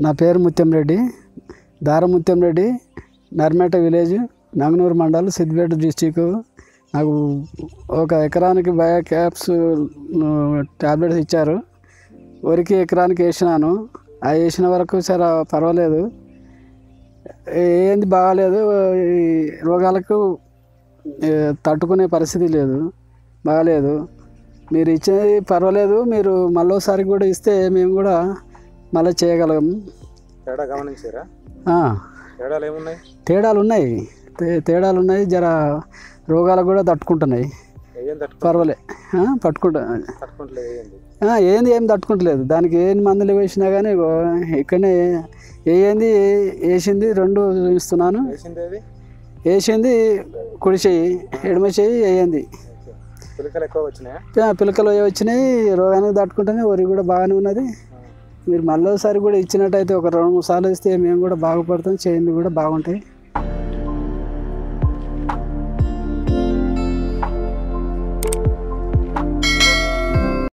నా పేరు ముత్యం రెడ్డి దార ముత్యం రెడ్డి నర్మేట విలేజ్ నంగనూరు మండల్ సిద్దిపేట డిస్టిక్ నాకు ఒక ఎకరానికి బయో క్యాప్స్ ట్యాబ్లెట్స్ ఇచ్చారు వరికి ఎకరానికి వేసినాను అవి వేసిన వరకు సరే పర్వాలేదు ఏంది బాగాలేదు ఈ రోగాలకు ఏ, తట్టుకునే పరిస్థితి లేదు బాగాలేదు మీరు ఇచ్చేది పర్వాలేదు మీరు మళ్ళోసారి కూడా ఇస్తే మేము కూడా మళ్ళీ చేయగలం తేడా గమనించారా ఆ, తేడాలు ఏమున్నాయి తేడాలు ఉన్నాయి తే- తేడాలు ఉన్నాయి జర రోగాలకు కూడా తట్టుకుంటున్నాయి ఏం తట్టు పర్వాలే ఆ, పట్టుకుంటా తట్టుకుంటలేదు ఏంది ఆ, ఏంది ఏం తట్టుకుంటలేదు దానికి ఏం మందులు వేసినా కానీ ఇగో ఇక్కడనే ఏంది వేసింది రెండు ఇస్తున్నాను వేసింది ఏది వేసింది కుడి చెయ్యి ఎడమ చెయ్యి వేయండి ఓకే పిలకలు ఎక్కువ వచ్చినాయా పిలకలు అవి వచ్చినాయి రోగానికి తట్టుకుంటేనే వరి కూడా బాగానే ఉన్నది మీరు మళ్ళీసారి కూడా ఇచ్చినట్టయితే ఒక రెండు మూడు సార్లు ఇస్తే మేము కూడా బాగుపడతాం చేయండి కూడా బాగుంటాయి